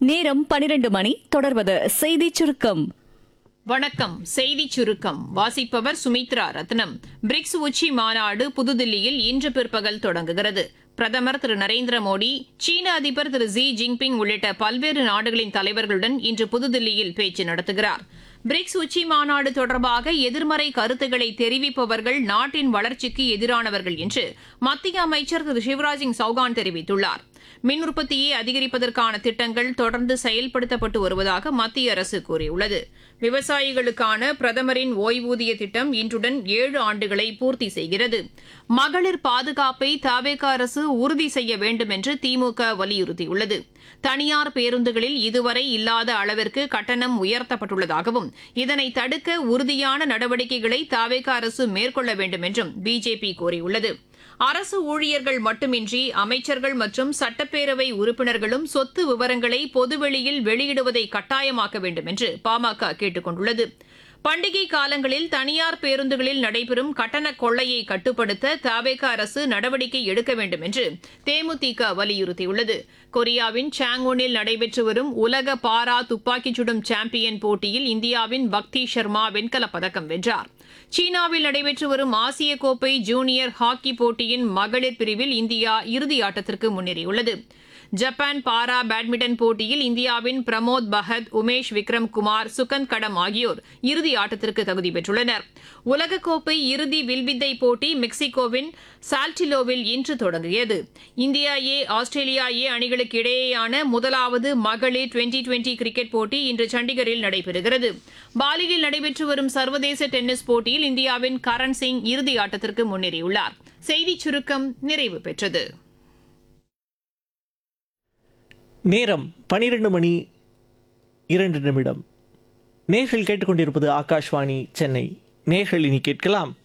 நேரம் பனிரெண்டு மணி தொடர்வது செய்தி சுருக்கம் வணக்கம் செய்தி சுருக்கம் வாசிப்பவர் சுமித்ரா ரத்னம் பிரிக்ஸ் உச்சி மாநாடு புதுதில்லியில் இன்று பிற்பகல் தொடங்குகிறது பிரதமர் திரு நரேந்திர மோடி சீன அதிபர் திரு ஜி ஜின்பிங் உள்ளிட்ட பல்வேறு நாடுகளின் தலைவர்களுடன் இன்று புதுதில்லியில் பேச்சு நடத்துகிறார் பிரிக்ஸ் உச்சி மாநாடு தொடர்பாக எதிர்மறை கருத்துக்களை தெரிவிப்பவர்கள் நாட்டின் வளர்ச்சிக்கு எதிரானவர்கள் என்று மத்திய அமைச்சர் திரு சிவராஜ் சிங் சௌகான் தெரிவித்துள்ளார் மின் உற்பத்தியை அதிகரிப்பதற்கான திட்டங்கள் தொடர்ந்து செயல்படுத்தப்பட்டு வருவதாக மத்திய அரசு கூறியுள்ளது விவசாயிகளுக்கான பிரதமரின் ஓய்வூதிய திட்டம் இன்றுடன் ஏழு ஆண்டுகளை பூர்த்தி செய்கிறது மகளிர் பாதுகாப்பை தவேக அரசு உறுதி செய்ய வேண்டும் என்று திமுக வலியுறுத்தியுள்ளது தனியார் பேருந்துகளில் இதுவரை இல்லாத அளவிற்கு கட்டணம் உயர்த்தப்பட்டுள்ளதாகவும் இதனை தடுக்க உறுதியான நடவடிக்கைகளை தவேக அரசு மேற்கொள்ள வேண்டும் என்றும் பிஜேபி கூறியுள்ளது அரசு ஊழியர்கள் மட்டுமின்றி அமைச்சர்கள் மற்றும் சட்டப்பேரவை உறுப்பினர்களும் சொத்து விவரங்களை பொதுவெளியில் வெளியிடுவதை கட்டாயமாக்க வேண்டும் என்று பாமக கேட்டுக் கொண்டுள்ளது பண்டிகை காலங்களில் தனியார் பேருந்துகளில் நடைபெறும் கட்டண கொள்ளையை கட்டுப்படுத்த தவேக அரசு நடவடிக்கை எடுக்க வேண்டும் என்று தேமுதிக வலியுறுத்தியுள்ளது கொரியாவின் சாங்கோனில் நடைபெற்று வரும் உலக பாரா துப்பாக்கிச் சுடும் சாம்பியன் போட்டியில் இந்தியாவின் பக்தி சர்மா வெண்கலப் பதக்கம் வென்றார் சீனாவில் நடைபெற்று வரும் ஆசிய கோப்பை ஜூனியர் ஹாக்கி போட்டியின் மகளிர் பிரிவில் இந்தியா இறுதி ஆட்டத்திற்கு முன்னேறியுள்ளது ஜப்பான் பாரா பேட்மிண்டன் போட்டியில் இந்தியாவின் பிரமோத் பகத் உமேஷ் விக்ரம் குமார் சுகந்த் கடம் ஆகியோர் இறுதி ஆட்டத்திற்கு தகுதி பெற்றுள்ளனர் உலகக்கோப்பை இறுதி வில்வித்தை போட்டி மெக்சிகோவின் சால்டிலோவில் இன்று தொடங்கியது இந்தியா ஏ ஆஸ்திரேலியா ஏ அணிகளுக்கு இடையேயான முதலாவது மகளிர் டுவெண்டி டுவெண்டி கிரிக்கெட் போட்டி இன்று சண்டிகரில் நடைபெறுகிறது பாலியில் நடைபெற்று வரும் சர்வதேச டென்னிஸ் போட்டியில் இந்தியாவின் கரண் சிங் இறுதி ஆட்டத்திற்கு முன்னேறியுள்ளார் செய்திச் சுருக்கம் நிறைவு பெற்றது நேரம் பனிரெண்டு மணி இரண்டு நிமிடம் நேர்கள் கேட்டுக்கொண்டிருப்பது ஆகாஷ்வாணி சென்னை நேர்கள் இனி கேட்கலாம்